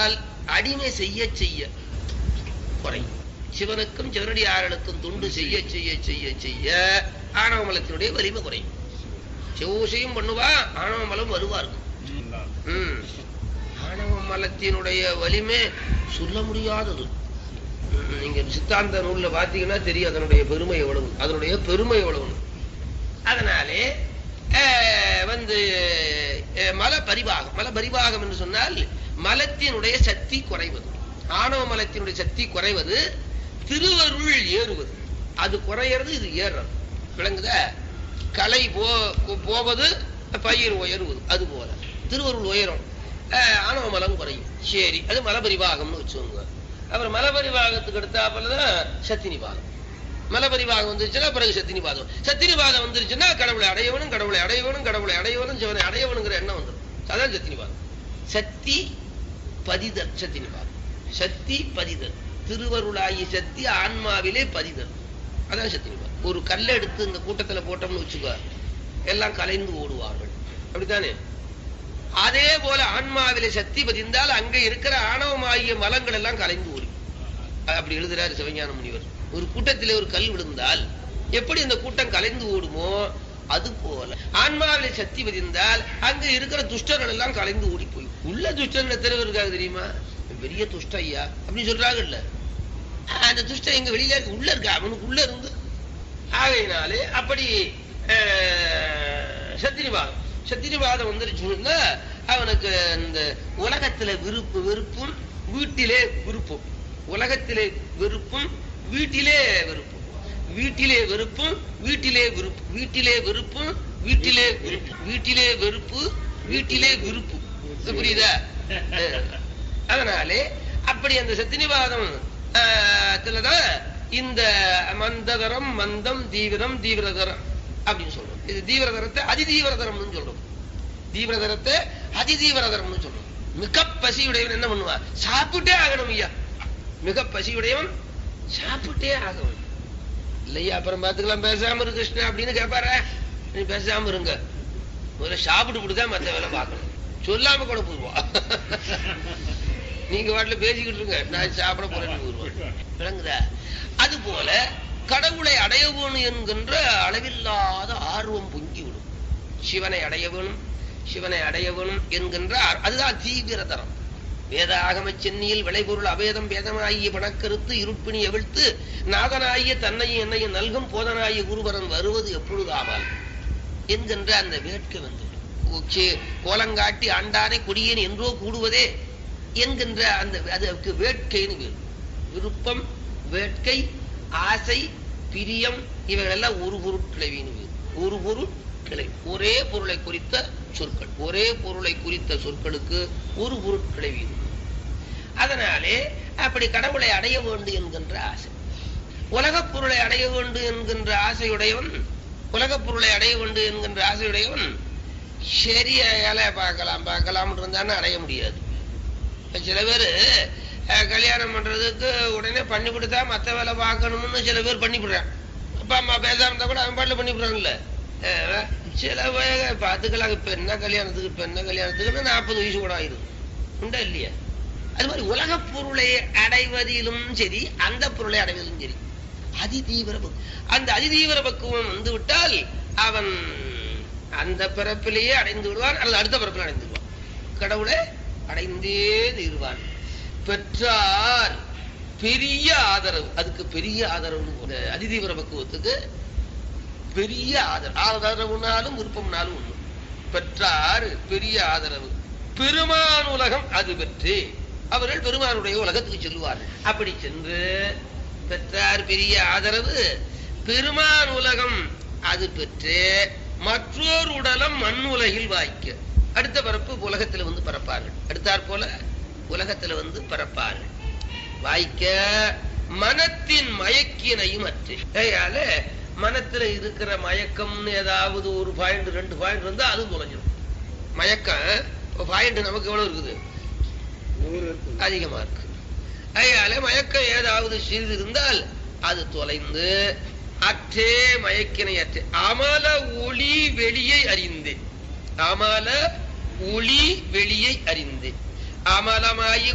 வந்தால் அடிமை செய்ய செய்ய குறையும் சிவனுக்கும் சிவனடியார்களுக்கும் தொண்டு செய்ய செய்ய செய்ய செய்ய ஆணவ மலத்தினுடைய வலிமை குறையும் சிவசையும் பண்ணுவா ஆணவ மலம் வருவா இருக்கும் ம். ஆணவ மலத்தினுடைய வலிமை சொல்ல முடியாதது ம், நீங்க சித்தாந்த நூல்ல பாத்தீங்கன்னா தெரியும் அதனுடைய பெருமை எவ்வளவு அதனுடைய பெருமை எவ்வளவு அதனாலே அஹ், வந்து அஹ், மல பரிபாகம் மல பரிபாகம் என்று சொன்னால் மலத்தினுடைய சக்தி குறைவது ஆணவ மலத்தினுடைய சக்தி குறைவது திருவருள் ஏறுவது அது குறையிறது இது ஏறுறது விளங்குதா கலை போ போவது பயிர் உயருவது அது போல திருவருள் உயரும் அஹ், ஆணவ மலம் குறையும் சரி அது மலபரிபாகம்னு வச்சுக்கோங்க அப்புறம் மலபரிபாகத்துக்கு அடுத்தாப்புல தான் சத்தினிபாகம் மலபரிபாகம் வந்துருச்சுன்னா பிறகு சத்தினிபாதம் சத்தினிபாதம் வந்துருச்சுன்னா கடவுளை அடையவனும் கடவுளை அடையவனும் கடவுளை அடையவனும் சிவனை அடையவனுங்கிற எண்ணம் வந்துடும் அதான் சத்தினிபாதம் சக்தி பதிதல் சத்தினிபாதம் சக்தி பதிதல் திருவருளாகி சக்தி ஆன்மாவிலே பதிதல் அதான் சத்தினிபாதம் ஒரு கல்லை எடுத்து இந்த கூட்டத்துல போட்டோம்னு வச்சுக்கோ எல்லாம் கலைந்து ஓடுவார்கள் அப்படித்தானே அதே போல ஆன்மாவிலே சக்தி பதிந்தால் அங்க இருக்கிற ஆணவமாகிய மலங்கள் எல்லாம் கலைந்து ஓடி அப்படி எழுதுறாரு சிவஞான முனிவர் ஒரு கூட்டத்திலே ஒரு கல் விழுந்தால் எப்படி அந்த கூட்டம் கலைந்து ஓடுமோ அது போல ஆன்மாவிலே சக்தி பதிந்தால் அங்க இருக்கிற துஷ்டர்கள் எல்லாம் கலைந்து ஓடி போய் உள்ள துஷ்டன் எத்தனை பேர் இருக்காங்க தெரியுமா பெரிய துஷ்ட ஐயா அப்படின்னு சொல்றாங்கல்ல அந்த துஷ்டம் எங்க வெளியில இருக்கு உள்ள இருக்கா அவனுக்கு உள்ள இருந்து ஆகையினாலே அப்படி அஹ், சத்திரிவாதம் சத்திரிவாதம் வந்துருச்சுன்னா அவனுக்கு இந்த உலகத்துல விருப்பு வெறுப்பும் வீட்டிலே விருப்பம் உலகத்திலே வெறுப்பும் வீட்டிலே வெறுப்பும் வீட்டிலே வெறுப்பும் வீட்டிலே விருப்பு வீட்டிலே வெறுப்பும் வீட்டிலே விருப்பு வீட்டிலே வெறுப்பு வீட்டிலே விருப்பு இது புரியுதா அஹ். அதனாலே அப்படி அந்த சத்தினிவாதம் ஆஹ், தான் இந்த மந்ததரம் மந்தம் தீவிரம் தீவிரதரம் அப்படின்னு சொல்றோம் இது தீவிரதரத்தை அதிதீவிரதரம்னு சொல்றோம் தீவிரதரத்தை அதிதீவிரதரம்னு சொல்றோம் மிக பசியுடையவன் என்ன பண்ணுவான் சாப்பிட்டே ஆகணும் ஐயா மிக பசியுடையவன் சாப்பிட்டே ஆகணும் இல்லையா அப்புறம் பாத்துக்கலாம் பேசாம இரு கிருஷ்ணா அப்படின்னு கேட்பாரா நீ பேசாம இருங்க முதல்ல சாப்பிட்டு விட்டுதான் மத்த வேலை பார்க்கணும் சொல்லாம கூட போடுவா நீங்க வாட்டில பேசிக்கிட்டு இருங்க நான் சாப்பிட போறேன்னு போடுவேன் விளங்குதா அது போல கடவுளை அடைய வேணும் என்கின்ற அளவில்லாத ஆர்வம் பொங்கி விடும் சிவனை அடைய வேணும் சிவனை அடைய வேணும் என்கின்ற ஆர்- அதுதான் தீவிரதரம் வேதாகம சென்னியில் விளைபொருள் அபேதம் வேதமாகிய பணக்கருத்து இருப்பினி எவிழ்த்து நாதனாகிய தன்னையும் என்னையும் நல்கும் போதனாகிய குருவரன் வருவது எப்பொழுதாமல் என்கின்ற அந்த வேட்கை வந்துவிடும் உச்சி- கோலங்காட்டி ஆண்டானை கொடியேன் என்றோ கூடுவதே என்கின்ற அந்த அதற்கு வேட்கைன்னு பேர் விருப்பம் வேட்கை ஆசை பிரியம் இவைகளெல்லாம் ஒரு பொருட்கிழவின்னு பேர் ஒரு பொருள் கிளை ஒரே பொருளை குறித்த சொற்கள் ஒரே பொருளை குறித்த சொற்களுக்கு ஒரு பொருட்கிழவி அதனாலே அப்படி கடவுளை அடைய வேண்டும் என்கின்ற ஆசை உலகப் பொருளை அடைய வேண்டும் என்கின்ற ஆசையுடையவன் உலகப் பொருளை அடைய வேண்டும் என்கின்ற ஆசையுடையவன் சரி வேலையை பார்க்கலாம் பார்க்கலாம் இருந்தான்னு அடைய முடியாது இப்ப சில பேர் கல்யாணம் பண்றதுக்கு உடனே பண்ணி கொடுத்தா மத்த வேலை பார்க்கணும்னு சில பேர் பண்ணிவிடுறான் அப்பா அம்மா பேசாம இருந்தா கூட அவன் பாட்டுல பண்ணிவிடுறாங்கல்ல அஹ் சில பேர் பார்த்துக்கலாம் இப்ப என்ன கல்யாணத்துக்கு இப்ப என்ன கல்யாணத்துக்குன்னு நாற்பது வயசு கூட ஆயிரும் உண்டா இல்லையா அது மாதிரி உலகப் பொருளை அடைவதிலும் சரி அந்த பொருளை அடைவதிலும் சரி அதிதீவிர பக்கு- அந்த அதிதீவிர பக்குவம் வந்து விட்டால் அவன் அந்த பிறப்பிலேயே அடைந்து விடுவான் அல்லது அடுத்த பிறப்பில் அடைந்து விடுவான் கடவுளை அடைந்தே தீருவான் பெற்றார் பெரிய ஆதரவு அதுக்கு பெரிய ஆதரவு இந்த அதிதீவிர பக்குவத்துக்கு பெரிய ஆதரவு ஆதரவுனாலும் விருப்பம்னாலும் ஒண்ணு பெற்றார் பெரிய ஆதரவு பெருமான் உலகம் அது பெற்று அவர்கள் பெருமானுடைய உலகத்துக்கு செல்வார்கள் அப்படி சென்று பெற்றார் பெரிய ஆதரவு பெருமான் உலகம் அது பெற்று மற்றொரு உடலம் மண் உலகில் வாய்க்க அடுத்த பிறப்பு உலகத்துல வந்து பிறப்பார்கள் அடுத்தாற் போல உலகத்துல வந்து பிறப்பார்கள் வாய்க்க மனத்தின் மயக்கினையும் அற்று அதனால மனத்துல இருக்கிற மயக்கம்னு ஏதாவது ஒரு பாயிண்ட் ரெண்டு பாயிண்ட் இருந்தா அது தொலைஞ்சிடும் மயக்கம் பாயிண்ட் நமக்கு எவ்வளவு இருக்குது அதிகமா இருக்கு அதனால மயக்கம் ஏதாவது சிறிது இருந்தால் அது தொலைந்து அற்றே மயக்கினை அற்றே அமல ஒளி வெளியை அறிந்து அமல ஒளி வெளியை அறிந்து அமலமாயி